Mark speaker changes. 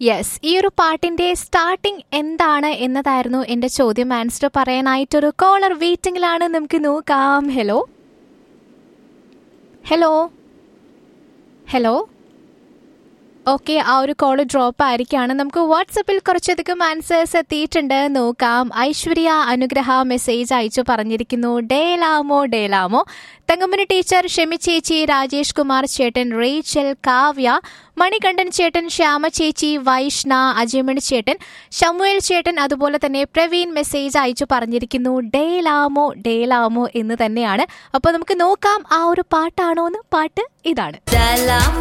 Speaker 1: yes ഈ ഒരു പാട്ടിന്റെ സ്റ്റാർട്ടിംഗ് എന്താണ് എന്നതായിരുന്നു എന്റെ ചോദ്യം ആൻസർ പറയാനായിട്ടൊരു കോളർ വെയിറ്റിംഗിലാണ് നമുക്ക് നോക്കാം ഹലോ ഹലോ ഹലോ ഓക്കെ ആ ഒരു കോള് ഡ്രോപ്പ് ആയിരിക്കാണ് നമുക്ക് വാട്സപ്പിൽ കുറച്ചധികം ആൻസേഴ്സ് എത്തിയിട്ടുണ്ട് നോക്കാം ഐശ്വര്യ അനുഗ്രഹ മെസ്സേജ് അയച്ചു പറഞ്ഞിരിക്കുന്നു ഡേലാമോ ഡേലാമോ തങ്കമ്മന് ടീച്ചർ ഷെമി ചേച്ചി രാജേഷ് കുമാർ ചേട്ടൻ റേച്ചൽ കാവ്യ മണികണ്ഠൻ ചേട്ടൻ ശ്യാമ ചേച്ചി വൈഷ്ണ അജയമണി ചേട്ടൻ ഷമുവേൽ ചേട്ടൻ അതുപോലെ തന്നെ പ്രവീൺ മെസ്സേജ് അയച്ചു പറഞ്ഞിരിക്കുന്നു ഡേലാമോ ഡേലാമോ എന്ന് തന്നെയാണ് അപ്പോൾ നമുക്ക് നോക്കാം ആ ഒരു പാട്ടാണോ എന്ന് പാട്ട് ഇതാണ്
Speaker 2: Dalam